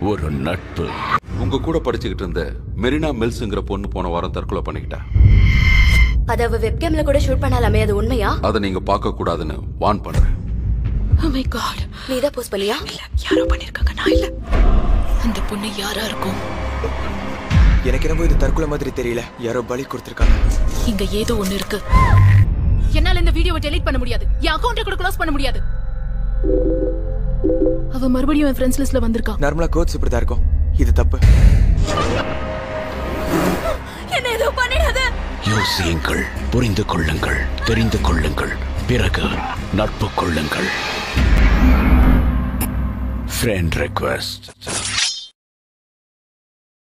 ஒரு நட்பு உங்க கூட படிச்சுக்கிட்டு இருந்த மெரினா மில்ஸ்ங்கிற பொண்ணு போன வாரம் தற்கொலை பண்ணிக்கிட்டா அத அவ வெப்கேம்ல கூட ஷூட் பண்ணலாமே அது உண்மையா அதை நீங்க பார்க்க கூடாதுன்னு வான் பண்றேன் Oh my god. நீ தான் போஸ்ட் பண்ணியா இல்ல யாரோ பண்ணிருக்காங்க நான் இல்ல அந்த பொண்ணு யாரா இருக்கும் எனக்கு என்னமோ இது தற்கொலை மாதிரி தெரியல யாரோ பலி கொடுத்துருக்காங்க இங்க ஏதோ ஒண்ணு இருக்கு என்னால இந்த வீடியோவை டெலீட் பண்ண முடியாது என் அக்கவுண்ட்டை கூட க்ளோஸ் பண்ண முடியாது அவ மறுபடியும் என் ஃப்ரெண்ட்ஸ் லிஸ்ட்ல வந்திருக்கா நார்மலா கோட்ஸ் இப்படி தான் இருக்கும் இது தப்பு என்ன எதுவும் பண்ணிடாத யோசியுங்கள் புரிந்து கொள்ளுங்கள் தெரிந்து கொள்ளுங்கள் பிறகு நட்பு கொள்ளுங்கள் ஃப்ரெண்ட் ரெக்வெஸ்ட்